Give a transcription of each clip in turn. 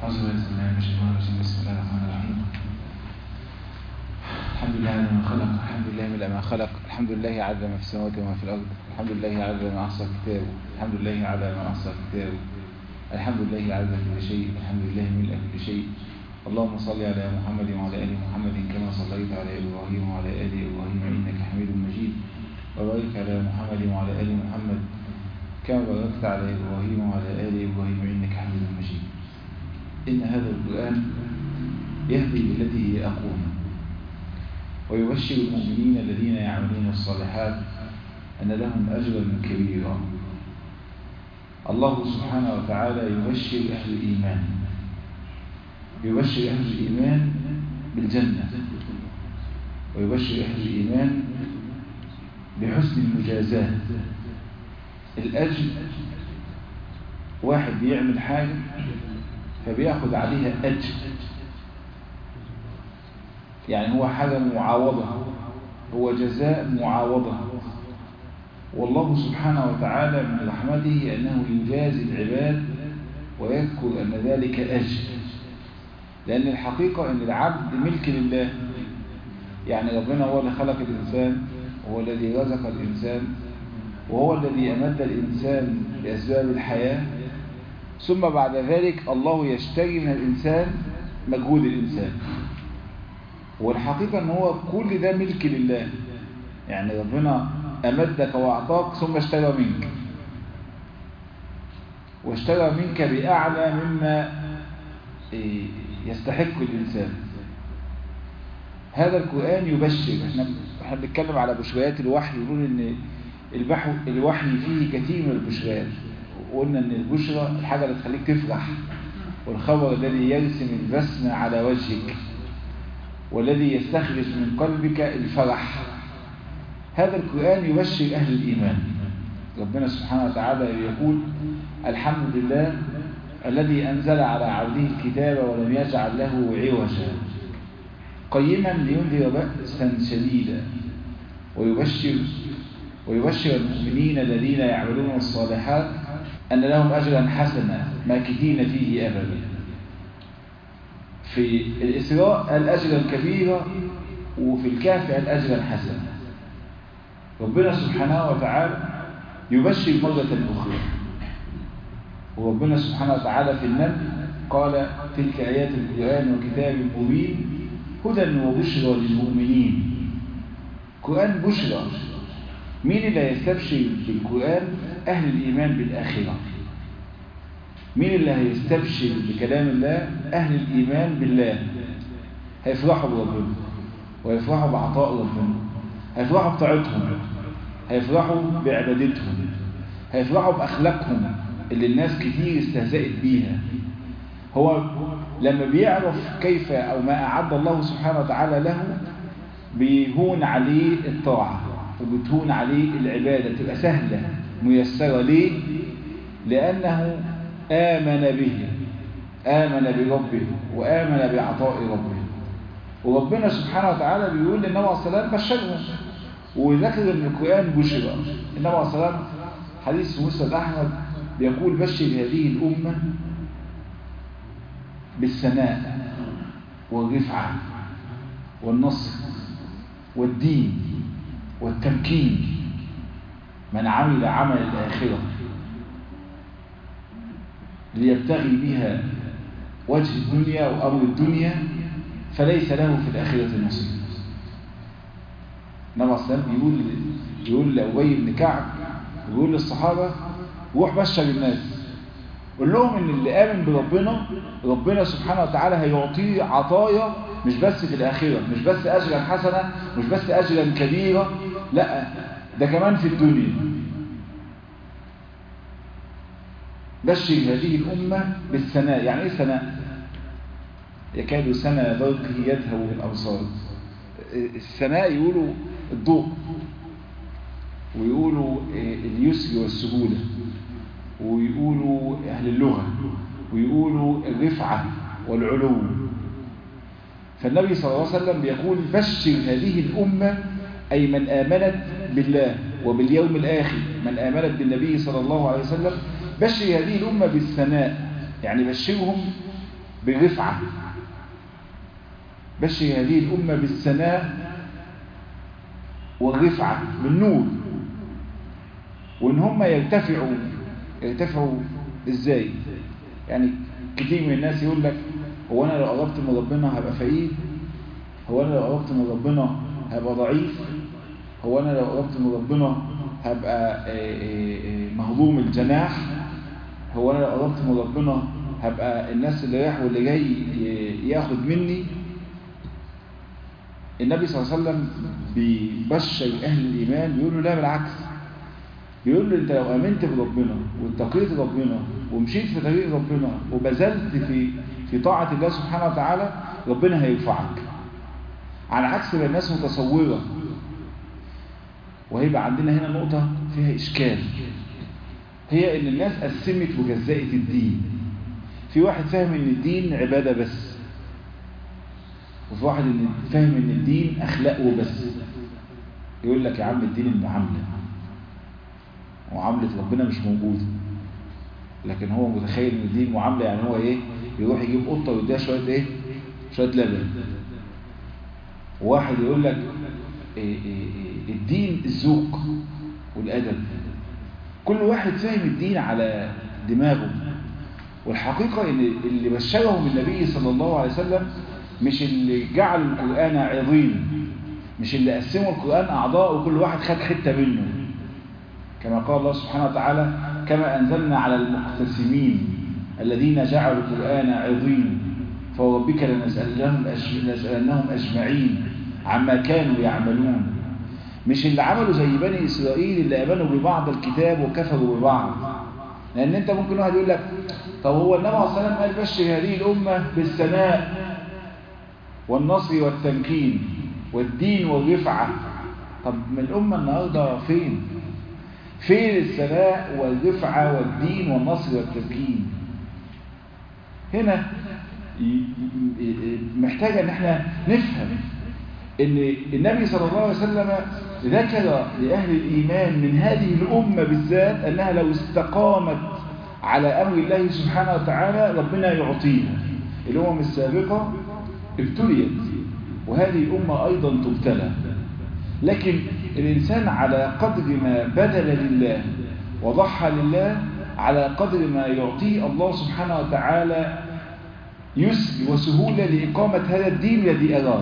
أعوذ بالله من الشيطان الرجيم بسم الله الرحمن الرحيم الحمد لله على ما خلق الحمد لله من ما خلق الحمد لله عدد ما في السماوات وما في الأرض الحمد لله عدد ما أحصى كتابه الحمد لله على ما أحصى كتابه الحمد لله عدد كل شيء الحمد لله ملء كل شيء اللهم صل على محمد وعلى آل محمد كما صليت على إبراهيم وعلى آل إبراهيم إنك حميد مجيد وبارك على محمد وعلى آل محمد كما باركت على إبراهيم وعلى آل إبراهيم إنك حميد مجيد إن هذا القرآن يهدي بالتي هي أقوم ويبشر المؤمنين الذين يعملون الصالحات أن لهم أجرا كبيرا الله سبحانه وتعالى يبشر أهل الإيمان يبشر أهل الإيمان بالجنة ويبشر أهل الإيمان بحسن المجازاة الأجر واحد بيعمل حاجة فبياخد عليها أجر يعني هو حاجة معاوضة هو جزاء معاوضة والله سبحانه وتعالى من رحمته أنه يجازي العباد ويذكر أن ذلك أجر لأن الحقيقة أن العبد ملك لله يعني ربنا هو اللي خلق الإنسان وهو الذي رزق الإنسان وهو الذي أمد الإنسان بأسباب الحياة ثم بعد ذلك الله يشتري من الإنسان مجهود الإنسان والحقيقة أن هو كل ده ملك لله يعني ربنا أمدك وأعطاك ثم اشترى منك واشترى منك بأعلى مما يستحق الإنسان هذا القرآن يبشر احنا احنا بنتكلم على بشريات الوحي يقول ان البحو الوحي فيه كثير من البشريات وقلنا ان البشرى الحاجة اللي تخليك تفرح والخبر الذي يرسم البسمة على وجهك والذي يستخرج من قلبك الفرح هذا القرآن يبشر أهل الإيمان ربنا سبحانه وتعالى يقول الحمد لله الذي أنزل على عبده الكتاب ولم يجعل له عوجا قيما لينذر بأسا شديدا ويبشر ويبشر المؤمنين الذين يعملون الصالحات أن لهم أجرا حسنا ماكثين فيه أبدا في الإسراء الأجرا كبيرا وفي الكهف الأجرا حسنا ربنا سبحانه وتعالى يبشر مرة أخرى وربنا سبحانه وتعالى في النمل قال تلك آيات القرآن وكتاب مبين هدى وبشرى للمؤمنين قرآن بشرى مين اللي هيستبشر بالقرآن أهل الإيمان بالآخرة مين اللي هيستبشر بكلام الله أهل الإيمان بالله هيفرحوا بربنا ويفرحوا بعطاء ربنا هيفرحوا بطاعتهم هيفرحوا بعبادتهم هيفرحوا بأخلاقهم اللي الناس كتير استهزأت بيها هو لما بيعرف كيف أو ما أعد الله سبحانه وتعالى له بيهون عليه الطاعة وبتهون عليه العبادة تبقى سهلة ميسرة ليه؟ لأنه آمن به آمن بربه وآمن بعطاء ربه وربنا سبحانه وتعالى بيقول للنبي عليه الصلاة بشرهم وذكر ان القرآن بشرى النبي عليه الصلاة حديث في مسند أحمد بيقول بشر هذه الأمة بالسناء والرفعة والنصر والدين والتمكين من عمل عمل الآخرة ليبتغي بها وجه الدنيا وأمر الدنيا فليس له في الآخرة نصيب النبي صلى الله عليه وسلم بيقول يقول لأبي بن كعب ويقول للصحابة روح بشر الناس قول لهم ان اللي آمن بربنا ربنا سبحانه وتعالى هيعطيه عطايا مش بس في الآخرة مش بس أجرا حسنا مش بس أجرا كبيرا لا ده كمان في الدنيا بشر هذه الأمة بالسناء يعني ايه سناء يكاد سنة برقه يذهب بالأبصار السناء يقولوا الضوء ويقولوا اليسر والسهولة ويقولوا أهل اللغة ويقولوا الرفعة والعلو فالنبي صلى الله عليه وسلم بيقول بشر هذه الأمة أي من آمنت بالله وباليوم الآخر من آمنت بالنبي صلى الله عليه وسلم بشر هذه الأمة بالسناء يعني بشرهم بالرفعة بشر هذه الأمة بالسناء والرفعة بالنور وإن هم يرتفعوا يرتفعوا إزاي يعني كتير من الناس يقول لك هو أنا لو قربت من ربنا هبقى فقير هو أنا لو قربت من ربنا هبقى ضعيف هو أنا لو قربت من ربنا هبقى مهضوم الجناح هو أنا لو قربت من ربنا هبقى الناس اللي رايح واللي جاي ياخد مني النبي صلى الله عليه وسلم بيبشر أهل الإيمان بيقول له لا بالعكس بيقول له أنت لو آمنت بربنا واتقيت ربنا ومشيت في طريق ربنا وبذلت في في طاعة الله سبحانه وتعالى ربنا هيرفعك على عكس ما الناس متصورة وهيبقى عندنا هنا نقطة فيها إشكال هي إن الناس قسمت وجزأت الدين في واحد فاهم إن الدين عبادة بس وفي واحد إن فاهم إن الدين أخلاق وبس يقول لك يا عم الدين المعاملة وعاملة ربنا مش موجودة لكن هو متخيل إن الدين معاملة يعني هو إيه يروح يجيب قطة ويديها شوية إيه شوية لبن واحد يقول لك إيه إيه إيه الدين الذوق والأدب كل واحد فاهم الدين على دماغه والحقيقة إن اللي بشرهم النبي صلى الله عليه وسلم مش اللي جعل القرآن عظيم مش اللي قسموا القرآن أعضاء وكل واحد خد حتة منه كما قال الله سبحانه وتعالى كما أنزلنا على المقتسمين الذين جعلوا القرآن عظيم فوربك لنسألنهم, لنسألنهم أجمعين عما كانوا يعملون مش اللي عملوا زي بني إسرائيل اللي آمنوا ببعض الكتاب وكفروا ببعض لأن أنت ممكن واحد يقول لك طب هو النبي عليه الصلاة والسلام قال بشر هذه الأمة بالسماء والنصر والتمكين والدين والرفعة طب من الأمة النهاردة فين فين السماء والرفعة والدين والنصر والتمكين هنا محتاجة ان احنا نفهم ان النبي صلى الله عليه وسلم ذكر لأهل الإيمان من هذه الأمة بالذات أنها لو استقامت على أمر الله سبحانه وتعالى ربنا يعطيها الأمم السابقة ابتليت وهذه الأمة أيضا تبتلى لكن الإنسان على قدر ما بذل لله وضحى لله على قدر ما يعطيه الله سبحانه وتعالى يسر وسهولة لإقامة هذا الدين الذي أراد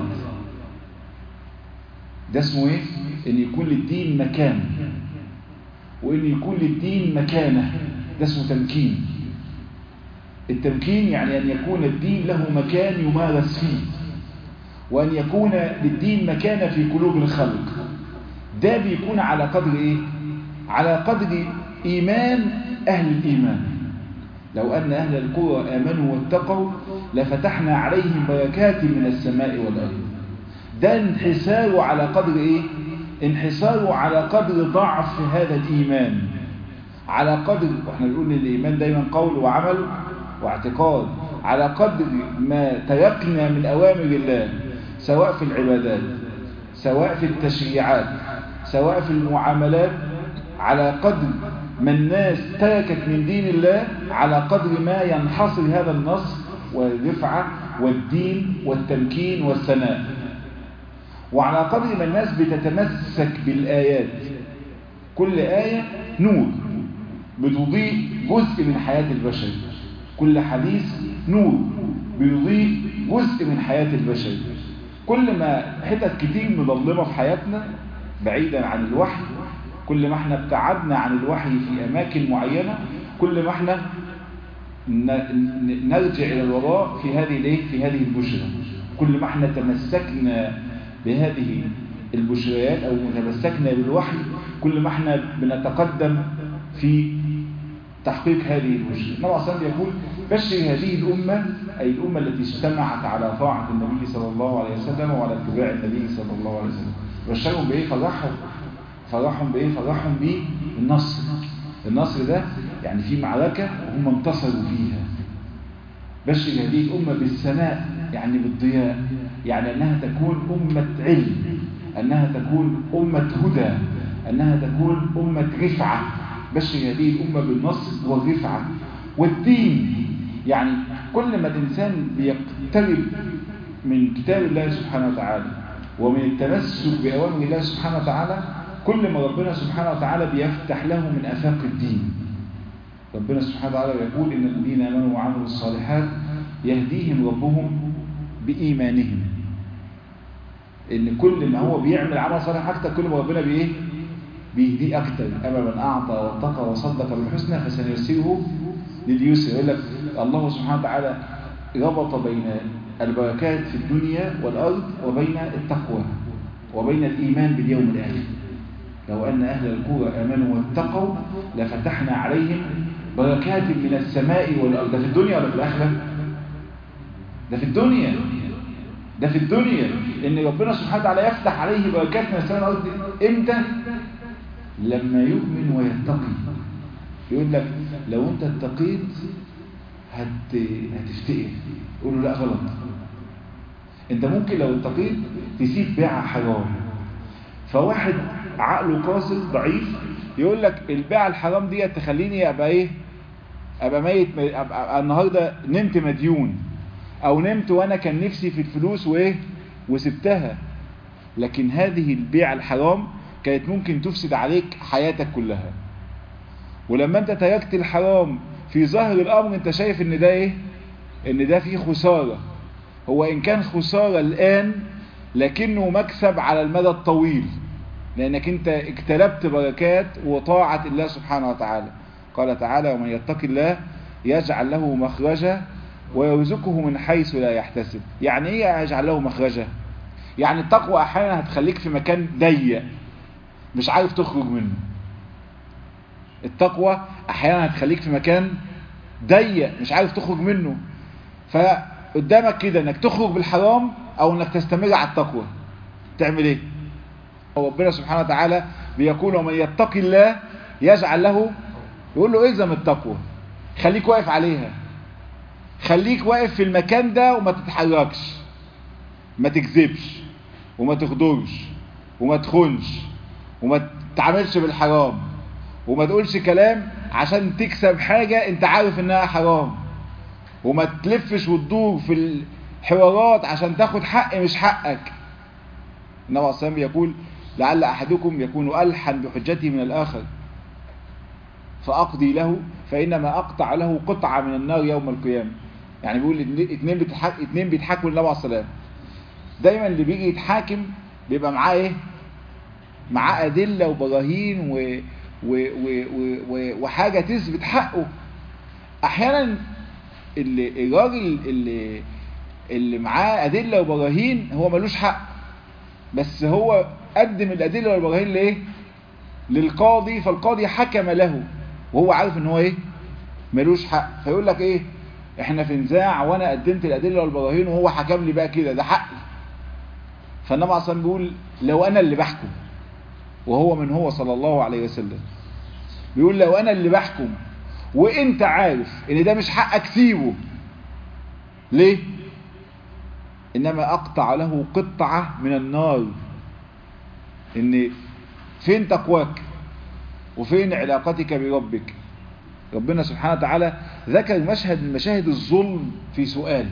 ده اسمه إيه؟ إن يكون للدين مكان وإن يكون للدين مكانة ده اسمه تمكين التمكين يعني أن يكون الدين له مكان يمارس فيه وأن يكون للدين مكانة في قلوب الخلق ده بيكون على قدر إيه؟ على قدر إيمان أهل الإيمان لو أن أهل القرى آمنوا واتقوا لفتحنا عليهم بركات من السماء والأرض ده انحساره على قدر إيه؟ انحساره على قدر ضعف هذا الإيمان على قدر واحنا بنقول الإيمان دايما قول وعمل واعتقاد على قدر ما تركنا من أوامر الله سواء في العبادات سواء في التشريعات سواء في المعاملات على قدر ما الناس تركت من دين الله على قدر ما ينحصر هذا النص والرفعة والدين والتمكين والثناء وعلى قدر ما الناس بتتمسك بالآيات كل آية نور بتضيء جزء من حياة البشر كل حديث نور بيضيء جزء من حياة البشر كل ما حتت كتير مظلمة في حياتنا بعيدا عن الوحي كل ما احنا ابتعدنا عن الوحي في أماكن معينة كل ما احنا نرجع إلى الوراء في هذه الايه في هذه البشرى كل ما احنا تمسكنا بهذه البشريات أو تمسكنا بالوحي كل ما احنا بنتقدم في تحقيق هذه البشرى النبي صلى الله عليه وسلم يقول بشر هذه الأمة أي الأمة التي اجتمعت على طاعة النبي صلى الله عليه وسلم وعلى اتباع النبي صلى الله عليه وسلم بشرهم بإيه فرحهم فرحهم بإيه فرحهم بالنصر النصر ده يعني في معركة وهم انتصروا فيها بشر هذه الأمة بالسماء يعني بالضياء يعني أنها تكون أمة علم أنها تكون أمة هدى أنها تكون أمة رفعة بشر هذه الأمة بالنصر والرفعة والدين يعني كل ما الإنسان بيقترب من كتاب الله سبحانه وتعالى ومن التمسك بأوامر الله سبحانه وتعالى كل ما ربنا سبحانه وتعالى بيفتح له من أفاق الدين ربنا سبحانه وتعالى يقول إن الذين آمنوا وعملوا الصالحات يهديهم ربهم بإيمانهم إن كل ما هو بيعمل عمل صالح أكتر كل ما ربنا بإيه بيهديه أكتر أما من أعطى واتقى وصدق بالحسنى فسنيسره لليسر يقول لك الله سبحانه وتعالى ربط بين البركات في الدنيا والأرض وبين التقوى وبين الإيمان باليوم الآخر لو أن أهل القرى آمنوا واتقوا لفتحنا عليهم بركات من السماء والأرض ده في الدنيا ولا في الآخرة؟ ده في الدنيا ده في الدنيا إن ربنا سبحانه وتعالى يفتح عليه بركات من السماء والأرض إمتى؟ لما يؤمن ويتقي يقول لك لو أنت اتقيت هت... هتفتقر يقول له لا غلط انت ممكن لو اتقيت تسيب بيعة حرام فواحد عقله قاصر ضعيف يقول لك البيعة الحرام دي تخليني ابقى ايه ابقى ميت أبقى, أبقى النهاردة نمت مديون او نمت وانا كان نفسي في الفلوس وايه وسبتها لكن هذه البيعة الحرام كانت ممكن تفسد عليك حياتك كلها ولما انت تركت الحرام في ظاهر الامر انت شايف ان ده ايه ان ده فيه خسارة هو ان كان خسارة الان لكنه مكسب على المدى الطويل لانك انت اجتلبت بركات وطاعة الله سبحانه وتعالى قال تعالى ومن يتق الله يجعل له مخرجا ويرزقه من حيث لا يحتسب يعني ايه يجعل له مخرجا يعني التقوى احيانا هتخليك في مكان ضيق مش عارف تخرج منه التقوى احيانا هتخليك في مكان ضيق مش عارف تخرج منه فقدامك كده انك تخرج بالحرام او انك تستمر على التقوى تعمل ايه ربنا سبحانه وتعالى بيقول ومن يتقي الله يجعل له يقول له الزم التقوى خليك واقف عليها خليك واقف في المكان ده وما تتحركش ما تكذبش وما تغدرش وما تخونش وما تتعاملش بالحرام وما تقولش كلام عشان تكسب حاجة انت عارف انها حرام وما تلفش وتدور في الحوارات عشان تاخد حق مش حقك النبي عليه الصلاة يقول لعل أحدكم يكون ألحن بحجته من الآخر فأقضي له فإنما أقطع له قطعة من النار يوم القيامة يعني بيقول اتنين بيتحك اتنين بيتحاكموا للنبي عليه الصلاة دايما اللي بيجي يتحاكم بيبقى معاه ايه معاه أدلة وبراهين و... و... و... و... وحاجة تثبت حقه أحيانا اللي الراجل اللي اللي معاه أدلة وبراهين هو ملوش حق بس هو قدم الأدلة والبراهين لإيه للقاضي فالقاضي حكم له وهو عارف ان هو ايه ملوش حق فيقول لك ايه احنا في نزاع وانا قدمت الادله والبراهين وهو حكم لي بقى كده ده حقي فالنبي عليه الصلاه بيقول لو انا اللي بحكم وهو من هو صلى الله عليه وسلم بيقول لو انا اللي بحكم وانت عارف ان ده مش حقك سيبه ليه انما اقطع له قطعه من النار ان فين تقواك وفين علاقتك بربك ربنا سبحانه وتعالى ذكر مشهد من مشاهد الظلم في سؤال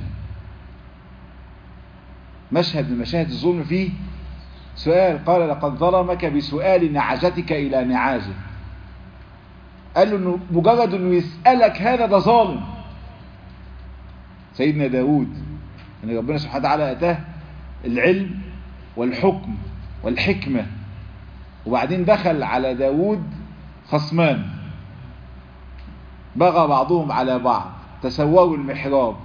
مشهد من مشاهد الظلم فيه سؤال قال لقد ظلمك بسؤال نعجتك إلى نعاجه قال له إنه مجرد أنه يسألك هذا ده ظالم سيدنا داود أن يعني ربنا سبحانه وتعالى أتاه العلم والحكم والحكمة وبعدين دخل على داود خصمان بغى بعضهم على بعض تسوروا المحراب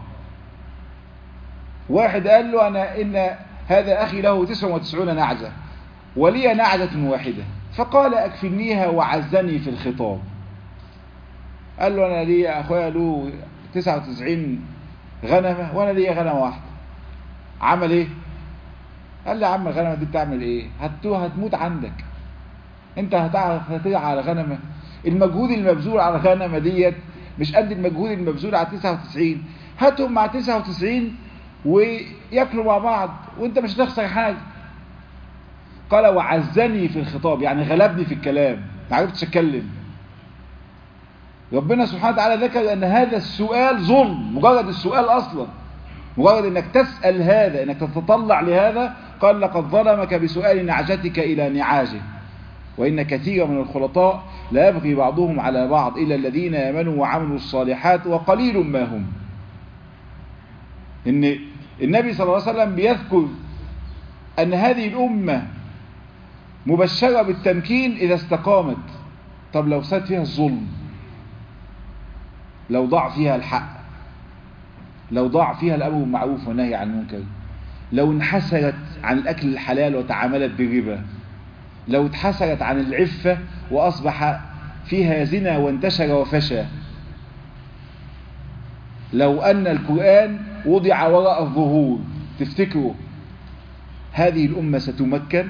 واحد قال له أنا إن هذا أخي له تسع وتسعون نعجة ولي نعجة واحدة فقال أكفنيها وعزني في الخطاب قال له أنا لي أخويا له تسعة وتسعين غنمة وأنا لي غنمة واحدة عمل إيه قال لي يا عم الغنمة دي بتعمل إيه هتوه هتموت عندك انت هتعرف هترعى على غنمة المجهود المبذول على الغنمة ديت مش قد المجهود المبذول على 99 هاتهم مع 99 وياكلوا مع بعض وانت مش هتخسر حاجة قال وعزني في الخطاب يعني غلبني في الكلام ما عرفتش اتكلم ربنا سبحانه وتعالى ذكر أن هذا السؤال ظلم مجرد السؤال أصلا مجرد أنك تسأل هذا أنك تتطلع لهذا قال لقد ظلمك بسؤال نعجتك إلى نعاجه وإن كثيرا من الخلطاء لا يبغي بعضهم على بعض إلا الذين آمنوا وعملوا الصالحات وقليل ما هم إن النبي صلى الله عليه وسلم بيذكر أن هذه الأمة مبشرة بالتمكين إذا استقامت طب لو ساد فيها الظلم لو ضاع فيها الحق لو ضاع فيها الأمر بالمعروف والنهي عن المنكر لو انحسرت عن الأكل الحلال وتعاملت بالربا لو اتحسرت عن العفة وأصبح فيها زنا وانتشر وفشى لو أن القرآن وضع وراء الظهور تفتكروا هذه الأمة ستمكن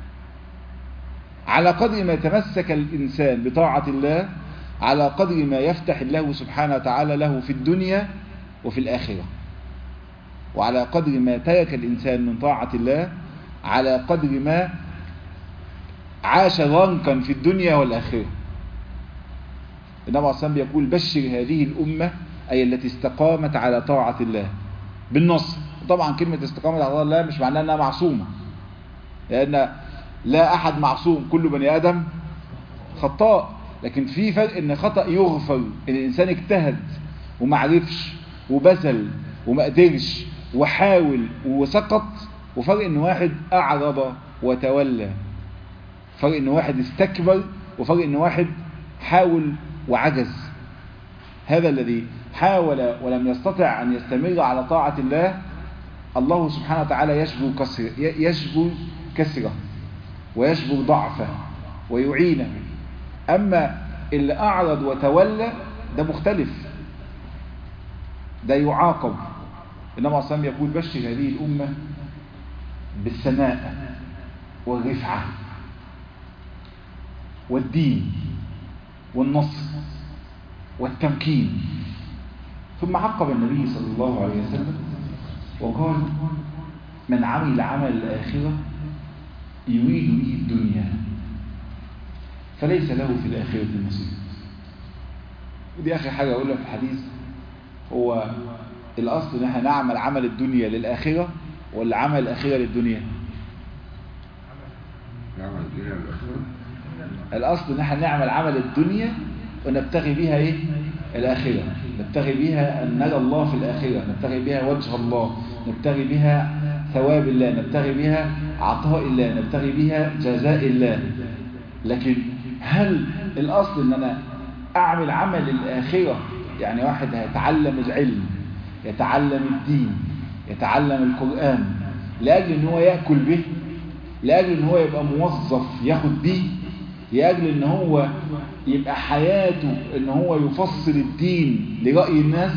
على قدر ما يتمسك الإنسان بطاعة الله على قدر ما يفتح الله سبحانه وتعالى له في الدنيا وفي الآخرة وعلى قدر ما ترك الإنسان من طاعة الله على قدر ما عاش رنقا في الدنيا والآخرة النبي عليه الصلاة يقول بشر هذه الأمة أي التي استقامت على طاعة الله بالنص طبعا كلمة استقامت على طاعة الله مش معناها أنها معصومة لأن لا أحد معصوم كل بني آدم خطاء لكن في فرق ان خطأ يغفر ان الانسان اجتهد ومعرفش وبذل وما قدرش وحاول وسقط وفرق ان واحد اعرض وتولى فرق ان واحد استكبر وفرق ان واحد حاول وعجز هذا الذي حاول ولم يستطع ان يستمر على طاعة الله الله سبحانه وتعالى يشبه كسر يشبه كسره ويشبه ضعفه ويعينه أما اللي أعرض وتولى ده مختلف ده يعاقب إنما أصلا يقول بشر هذه الأمة بالسماء والرفعة والدين والنصر والتمكين ثم عقب النبي صلى الله عليه وسلم وقال من عمل عمل الآخرة يريد به الدنيا فليس له في الآخرة نصيب ودي آخر حاجة أقولها في الحديث هو الأصل إن احنا نعمل عمل الدنيا للآخرة ولا عمل الآخرة للدنيا نعمل الدنيا الآخرة الأصل إن احنا نعمل عمل الدنيا ونبتغي بها إيه الآخرة نبتغي بها أن نرى الله في الآخرة نبتغي بها وجه الله نبتغي بها ثواب الله نبتغي بها عطاء الله نبتغي بها جزاء الله لكن هل الأصل أن أنا أعمل عمل الآخرة يعني واحد هيتعلم العلم يتعلم الدين يتعلم القرآن لأجل أن هو يأكل به لأجل أن هو يبقى موظف ياخد به لأجل أن هو يبقى حياته أن هو يفصل الدين لرأي الناس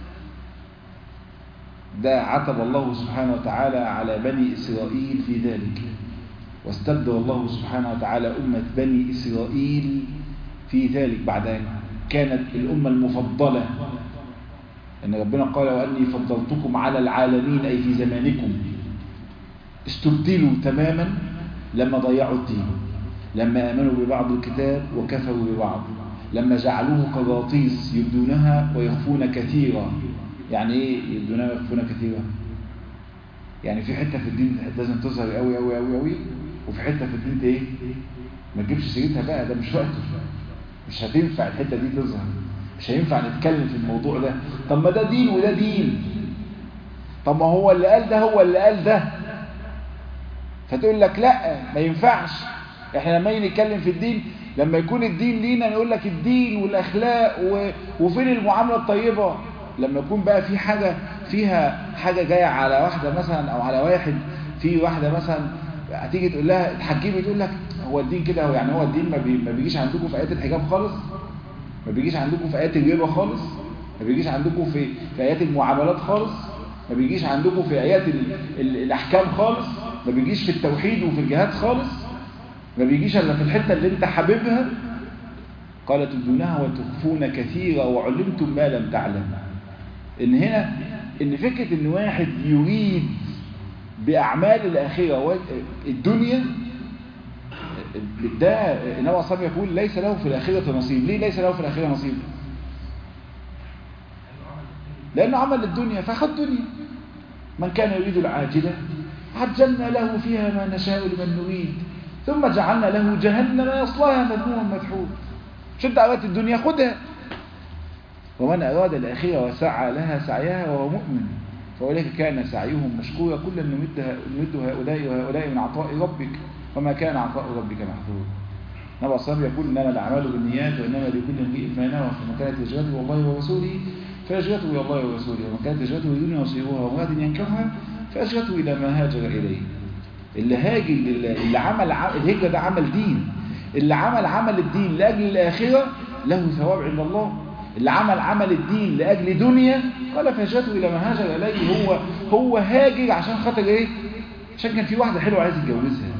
ده عتب الله سبحانه وتعالى على بني إسرائيل في ذلك واستبدل الله سبحانه وتعالى أمة بني إسرائيل في ذلك بعد كانت الأمة المفضلة أن ربنا قال وأني فضلتكم على العالمين أي في زمانكم استبدلوا تماما لما ضيعوا الدين لما آمنوا ببعض الكتاب وكفروا ببعض لما جعلوه قراطيس يبدونها ويخفون كثيرا يعني ايه يبدونها ويخفون كثيرا يعني في حتة في الدين لازم تظهر قوي قوي قوي قوي وفي حتة في الدين ايه ما تجيبش سيرتها بقى ده مش وقته مش هتنفع الحتة دي تظهر مش هينفع نتكلم في الموضوع ده طب ما ده دين وده دين طب ما هو اللي قال ده هو اللي قال ده فتقول لك لا ما ينفعش احنا لما نيجي نتكلم في الدين لما يكون الدين لينا نقول لك الدين والاخلاق و... وفين المعامله الطيبه لما يكون بقى في حاجه فيها حاجه جايه على واحده مثلا او على واحد في واحده مثلا هتيجي تقول لها اتحجبي تقول لك هو الدين كده هو يعني هو الدين ما, بي... ما بيجيش عندكم في ايات الحجاب خالص ما بيجيش عندكم في ايات الربا خالص ما بيجيش عندكم في في ايات المعاملات خالص ما بيجيش عندكم في ايات ال... ال... الاحكام خالص ما بيجيش في التوحيد وفي الجهاد خالص ما بيجيش الا في الحته اللي انت حاببها قال تبدونها وتخفون كثيرا وعلمتم ما لم تعلم ان هنا ان فكره ان واحد يريد باعمال الاخره الدنيا ده النبي صلى الله عليه وسلم يقول ليس له في الاخره نصيب ليه ليس له في الاخره نصيب لأنه عمل الدنيا فأخذ دنيا من كان يريد العاجلة عجلنا له فيها ما نشاء لمن نريد ثم جعلنا له جهنم يصلاها مذموما مدحورا شد أردت الدنيا خدها ومن أراد الآخرة وسعى لها سعيها وهو مؤمن فأولئك كان سعيهم مشكورا كلا نمد نمد هؤلاء وهؤلاء من عطاء ربك وما كان عطاء ربك محظورا النبي صلى الله عليه وسلم يقول انما الاعمال بالنيات وانما لكل امرئ ما نوى فمن كانت هجرته والله ورسوله فهجرته الى الله ورسوله ومن كانت هجرته لدنيا يصيبها وغاد ينكحها فهجرته الى ما هاجر اليه اللي هاجر اللي عمل الهجره ده عمل دين اللي عمل عمل الدين لاجل الاخره له ثواب عند الله اللي عمل عمل الدين لاجل دنيا قال فهجرته الى ما هاجر اليه هو هو هاجر عشان خاطر ايه عشان كان في واحده حلوه عايز يتجوزها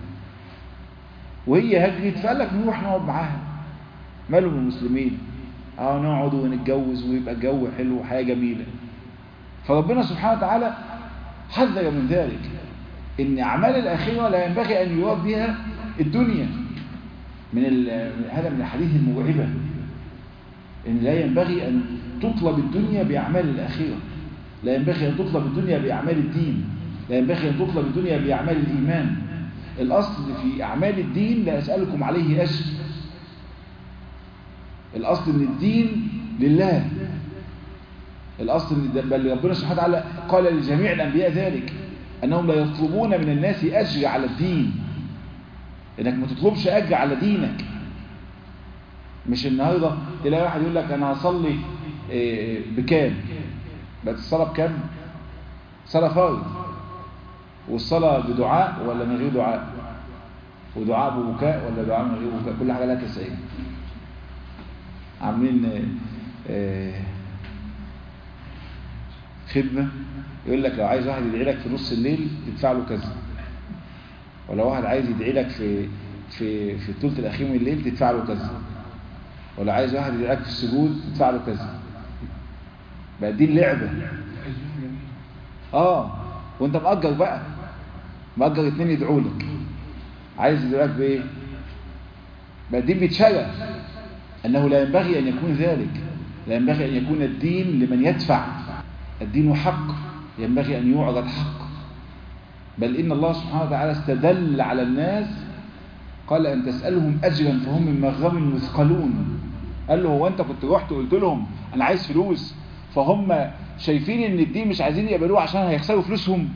وهي هجرت فقال لك نروح نقعد معاها مالهم المسلمين اه نقعد ونتجوز ويبقى الجو حلو وحياه جميله فربنا سبحانه وتعالى حذر من ذلك ان اعمال الاخره لا ينبغي ان يراد بها الدنيا من هذا من الحديث المرعبه ان لا ينبغي ان تطلب الدنيا باعمال الاخره لا ينبغي ان تطلب الدنيا باعمال الدين لا ينبغي ان تطلب الدنيا باعمال الايمان الأصل في أعمال الدين لا أسألكم عليه أجر الأصل من الدين لله الأصل من بل ربنا سبحانه وتعالى قال لجميع الأنبياء ذلك أنهم لا يطلبون من الناس أجر على الدين إنك ما تطلبش أجر على دينك مش النهاردة تلاقي واحد يقول لك أنا هصلي بكام بقت الصلاة بكام صلاة فرض والصلاة بدعاء ولا من غير دعاء ودعاء ببكاء ولا دعاء من غير بكاء كل حاجة لها تسعين عاملين خدمة يقول لك لو عايز واحد يدعي لك في نص الليل تدفع له كذا ولو واحد عايز يدعي لك في في في الثلث الاخير من الليل تدفع له كذا ولو عايز واحد يدعي لك في السجود تدفع له كذا بقى دي اللعبة اه وانت مأجر بقى مأجر اتنين يدعوا لك عايز يدعوا لك بايه بقى الدين بيتشرى انه لا ينبغي ان يكون ذلك لا ينبغي ان يكون الدين لمن يدفع الدين حق ينبغي ان يعرض حق بل ان الله سبحانه وتعالى استدل على الناس قال ان تسألهم اجرا فهم من مغرم مثقلون قال له هو انت كنت رحت وقلت لهم انا عايز فلوس فهم شايفين ان الدين مش عايزين يقبلوه عشان هيخسروا فلوسهم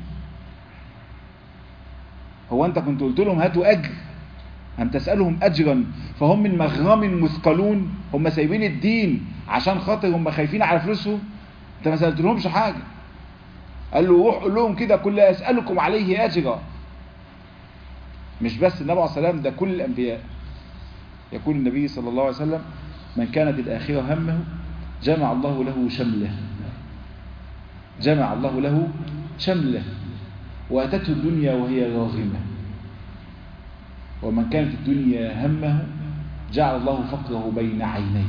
هو انت كنت قلت لهم هاتوا اجر ام تسألهم اجرا فهم من مغرم مثقلون هم سايبين الدين عشان خاطر هم خايفين على فلوسهم انت ما سألت لهمش حاجة قال له روح قول لهم كده كل اسألكم عليه اجرا مش بس النبي عليه السلام ده كل الانبياء يقول النبي صلى الله عليه وسلم من كانت الاخرة همه جمع الله له شمله جمع الله له شمله واتته الدنيا وهي راغمة ومن كانت الدنيا همه جعل الله فقره بين عينيه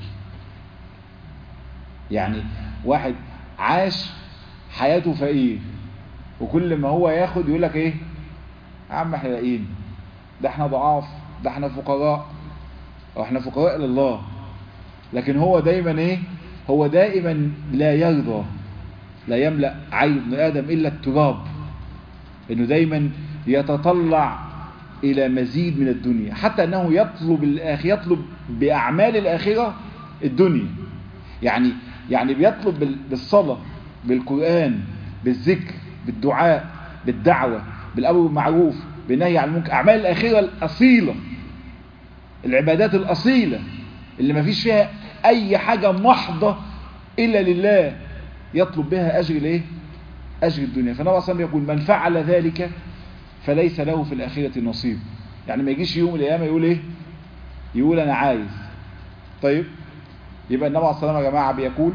يعني واحد عاش حياته فقير وكل ما هو ياخد يقول لك ايه يا عم احنا لاقيين ده احنا ضعاف ده احنا فقراء او احنا فقراء لله لكن هو دايما ايه هو دائما لا يرضى لا يملأ عين ابن آدم إلا التراب إنه دايما يتطلع إلى مزيد من الدنيا حتى أنه يطلب الآخر يطلب بأعمال الآخرة الدنيا يعني يعني بيطلب بالصلاة بالقرآن بالذكر بالدعاء بالدعوة بالأمر بالمعروف بالنهي عن المنكر أعمال الآخرة الأصيلة العبادات الأصيلة اللي ما فيش فيها أي حاجة محضة إلا لله يطلب بها أجر الايه أجر الدنيا فالنبي صلى الله عليه وسلم يقول من فعل ذلك فليس له في الآخرة نصيب يعني ما يجيش يوم القيامة يقول ايه يقول أنا عايز طيب يبقى النبي عليه الصلاة والسلام يا جماعة بيقول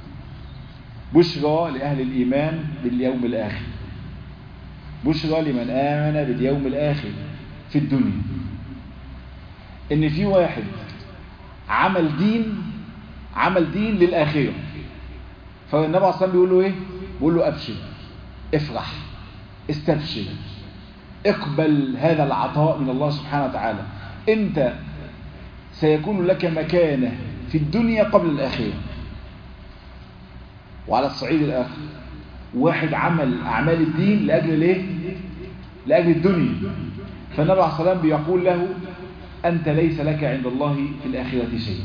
بشرى لأهل الإيمان باليوم الآخر بشرى لمن آمن باليوم الآخر في الدنيا إن في واحد عمل دين عمل دين للآخرة فالنبي عليه الصلاة بيقول له ايه بيقول له ابشر افرح استبشر اقبل هذا العطاء من الله سبحانه وتعالى انت سيكون لك مكانة في الدنيا قبل الآخرة وعلى الصعيد الآخر واحد عمل أعمال الدين لأجل ليه لأجل الدنيا فالنبي عليه الصلاة والسلام بيقول له أنت ليس لك عند الله في الآخرة شيء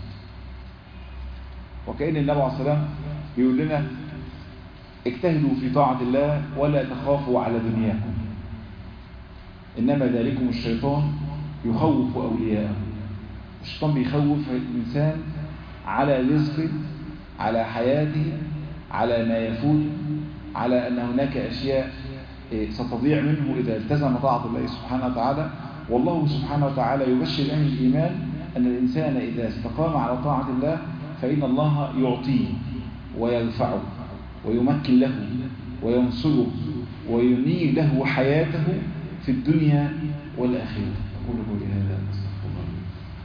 وكأن النبي عليه الصلاة والسلام بيقول لنا اجتهدوا في طاعة الله ولا تخافوا على دنياكم إنما ذلكم الشيطان يخوف أولياءه الشيطان بيخوف الإنسان على رزقه على حياته على ما يفوت على أن هناك أشياء ستضيع منه إذا التزم طاعة الله سبحانه وتعالى والله سبحانه وتعالى يبشر أهل الإيمان أن الإنسان إذا استقام على طاعة الله فإن الله يعطيه ويرفعه ويمكن له وينصره وينير له حياته في الدنيا والآخرة أقول قولي هذا